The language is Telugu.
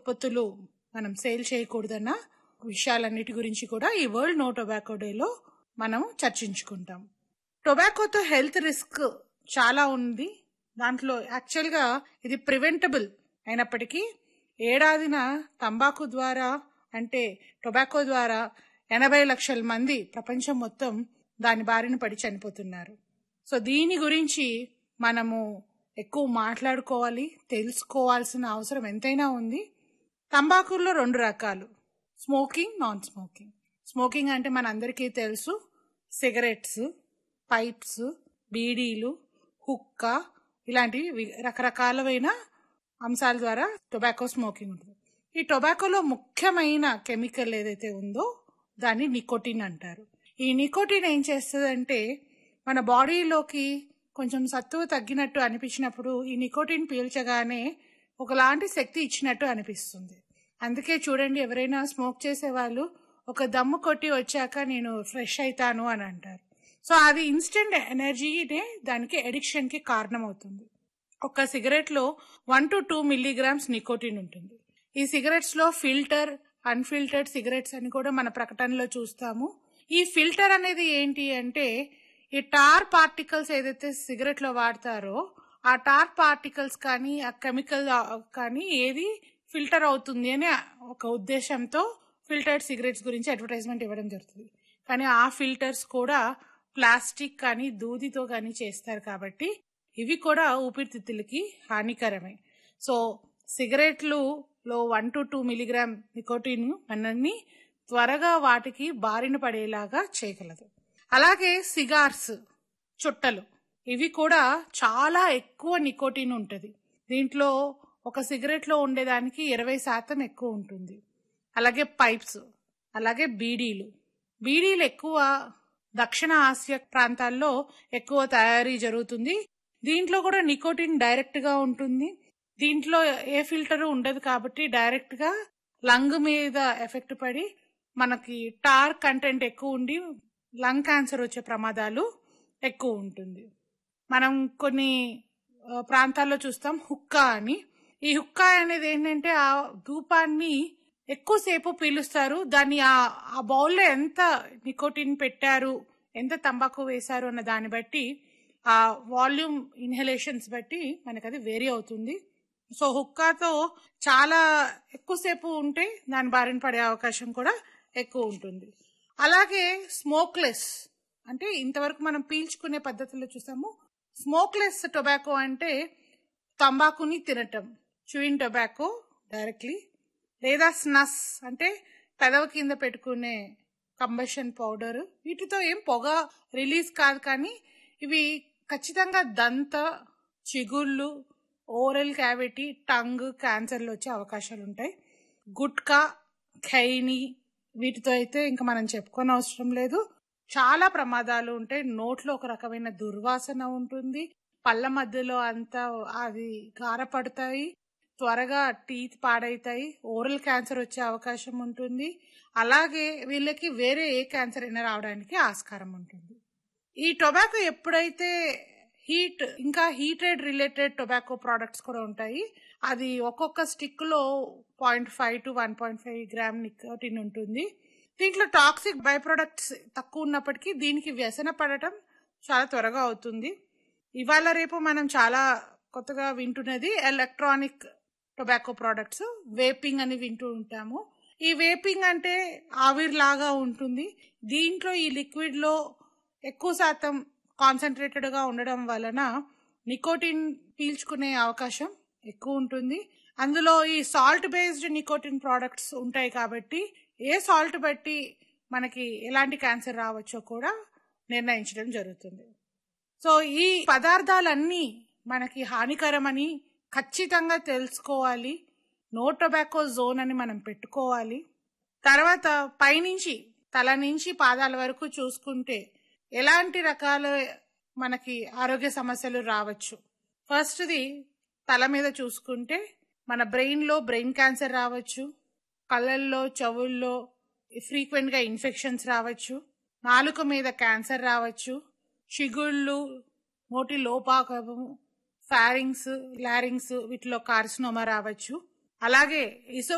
ఉత్పత్తులు మనం సేల్ చేయకూడదన్న విషయాలన్నిటి గురించి కూడా ఈ వరల్డ్ నో టొబాకో డేలో మనం చర్చించుకుంటాం టొబాకోతో హెల్త్ రిస్క్ చాలా ఉంది దాంట్లో యాక్చువల్గా ఇది ప్రివెంటబుల్ అయినప్పటికీ ఏడాదిన తంబాకు ద్వారా అంటే టొబాకో ద్వారా ఎనభై లక్షల మంది ప్రపంచం మొత్తం దాని బారిన పడి చనిపోతున్నారు సో దీని గురించి మనము ఎక్కువ మాట్లాడుకోవాలి తెలుసుకోవాల్సిన అవసరం ఎంతైనా ఉంది తంబాకుల్లో రెండు రకాలు స్మోకింగ్ నాన్ స్మోకింగ్ స్మోకింగ్ అంటే మనందరికీ తెలుసు సిగరెట్స్ పైప్స్ బీడీలు హుక్క ఇలాంటివి వి- రకరకాలమైన అంశాల ద్వారా టొబాకో స్మోకింగ్ ఉంటుంది ఈ టొబాకోలో ముఖ్యమైన కెమికల్ ఏదైతే ఉందో దాన్ని నికోటిన్ అంటారు ఈ నికోటిన్ ఏం చేస్తుందంటే మన బాడీలోకి కొంచెం సత్తువ తగ్గినట్టు అనిపించినప్పుడు ఈ నికోటిన్ పీల్చగానే ఒకలాంటి శక్తి ఇచ్చినట్టు అనిపిస్తుంది అందుకే చూడండి ఎవరైనా స్మోక్ చేసే వాళ్ళు ఒక దమ్ము కొట్టి వచ్చాక నేను ఫ్రెష్ అవుతాను అని అంటారు సో అది ఇన్స్టెంట్ ఎనర్జీనే దానికి అడిక్షన్ కి కారణం అవుతుంది ఒక సిగరెట్ లో one to two milligrams nicotine ఉంటుంది ఈ సిగరెట్స్ లో ఫిల్టర్ అన్ఫిల్టర్డ్ సిగరెట్స్ అని కూడా మన ప్రకటనలో చూస్తాము ఈ ఫిల్టర్ అనేది ఏంటి అంటే ఈ టార్ పార్టికల్స్ ఏదైతే సిగరెట్ లో వాడతారో ఆ టార్ పార్టికల్స్ కానీ ఆ కెమికల్ కానీ ఏది ఫిల్టర్ అవుతుంది అనే ఒక ఉద్దేశంతో ఫిల్టర్డ్ సిగరెట్స్ గురించి అడ్వర్టైజ్మెంట్ ఇవ్వడం జరుగుతుంది కానీ ఆ ఫిల్టర్స్ కూడా ప్లాస్టిక్ కానీ దూదితో కానీ చేస్తారు కాబట్టి ఇవి కూడా ఊపిరితిత్తులకి హానికరమే సో సిగరెట్లు లో one to two milligram nicotine మనల్ని త్వరగా వాటికి బారిన పడేలాగా చేయగలదు అలాగే సిగార్స్ చుట్టలు ఇవి కూడా చాలా ఎక్కువ నికోటిన్ ఉంటుంది దీంట్లో ఒక సిగరెట్ లో ఉండేదానికి ఇరవై శాతం ఎక్కువ ఉంటుంది అలాగే పైప్స్ అలాగే బీడీలు బీడీలు ఎక్కువ దక్షిణ ఆసియా ప్రాంతాల్లో ఎక్కువ తయారీ జరుగుతుంది దీంట్లో కూడా నికోటిన్ డైరెక్ట్ గా ఉంటుంది దీంట్లో ఏ ఫిల్టర్ ఉండదు కాబట్టి డైరెక్ట్ గా లంగ్ మీద ఎఫెక్ట్ పడి మనకి టార్ కంటెంట్ ఎక్కువ ఉండి లంగ్ క్యాన్సర్ వచ్చే ప్రమాదాలు ఎక్కువ ఉంటుంది మనం కొన్ని ఆ, ప్రాంతాల్లో చూస్తాం హుక్కా అని ఈ హుక్కా అనేది ఏంటంటే ఆ ధూపాన్ని ఎక్కువసేపు పీలుస్తారు దాన్ని ఆ ఆ బౌల్లో ఎంత నికోటిన్ పెట్టారు ఎంత తంబాకు వేశారు అన్న దాన్ని బట్టి ఆ వాల్యూమ్ ఇన్హలేషన్స్ బట్టి మనకు అది వేరీ అవుతుంది సో హుక్కాతో చాలా ఎక్కువసేపు ఉంటే దాని బారిన పడే అవకాశం కూడా ఎక్కువ ఉంటుంది అలాగే స్మోక్లెస్ అంటే ఇంతవరకు మనం పీల్చుకునే పద్ధతిలో చూసాము స్మోక్లెస్ టొబాకో అంటే తంబాకుని తినటం చూయిన్ టొబాకో డైరెక్ట్లీ లేదా స్నస్ అంటే పెదవ కింద పెట్టుకునే కంబషన్ పౌడర్ వీటితో ఏం పొగ రిలీజ్ కాదు కానీ ఇవి ఖచ్చితంగా దంత చిగుళ్ళు ఓరల్ క్యావిటీ టంగ్ క్యాన్సర్లు వచ్చే అవకాశాలు ఉంటాయి గుట్కా ఖైని వీటితో అయితే ఇంకా మనం చెప్పుకోని అవసరం లేదు చాలా ప్రమాదాలు ఉంటాయి నోట్లో ఒక రకమైన దుర్వాసన ఉంటుంది పళ్ళ మధ్యలో అంతా అది గారపడతాయి త్వరగా టీత్ పాడైతాయి ఓరల్ క్యాన్సర్ వచ్చే అవకాశం ఉంటుంది అలాగే వీళ్ళకి వేరే ఏ క్యాన్సర్ అయినా రావడానికి ఆస్కారం ఉంటుంది ఈ టొబాకో ఎప్పుడైతే హీట్ ఇంకా హీటెడ్ రిలేటెడ్ టొబాకో ప్రోడక్ట్స్ కూడా ఉంటాయి అది ఒక్కొక్క స్టిక్ లో point five to one point five gram nicotine ఉంటుంది దీంట్లో టాక్సిక్ బై ప్రొడక్ట్స్ తక్కువ ఉన్నప్పటికీ దీనికి వ్యసన పడటం చాలా త్వరగా అవుతుంది ఇవాళ రేపు మనం చాలా కొత్తగా వింటున్నది ఎలక్ట్రానిక్ టొబాకో ప్రోడక్ట్స్ వేపింగ్ అని వింటూ ఉంటాము ఈ వేపింగ్ అంటే ఆవిరిలాగా ఉంటుంది దీంట్లో ఈ లిక్విడ్ లో ఎక్కువ శాతం కాన్సన్ట్రేటెడ్ గా ఉండడం వలన నికోటిన్ పీల్చుకునే అవకాశం ఎక్కువ ఉంటుంది అందులో ఈ సాల్ట్ బేస్డ్ నికోటిన్ ప్రోడక్ట్స్ ఉంటాయి కాబట్టి ఏ సాల్ట్ బట్టి మనకి ఎలాంటి క్యాన్సర్ రావచ్చో కూడా నిర్ణయించడం జరుగుతుంది సో ఈ పదార్థాలన్నీ మనకి హానికరమని ఖచ్చితంగా తెలుసుకోవాలి నో టొబాకో జోన్ అని మనం పెట్టుకోవాలి తర్వాత పైనుంచి తల నుంచి పాదాల వరకు చూసుకుంటే ఎలాంటి రకాల మనకి ఆరోగ్య సమస్యలు రావచ్చు ఫస్ట్ది తల మీద చూసుకుంటే మన బ్రెయిన్ లో బ్రెయిన్ క్యాన్సర్ రావచ్చు కళ్ళల్లో చెవుల్లో ఫ్రీక్వెంట్ గా ఇన్ఫెక్షన్స్ రావచ్చు నాలుక మీద క్యాన్సర్ రావచ్చు చిగుళ్ళు నోటి లోపాకము ఫారింగ్స్ లారింగ్స్ వీటిలో కార్సినోమా రావచ్చు అలాగే ఇసో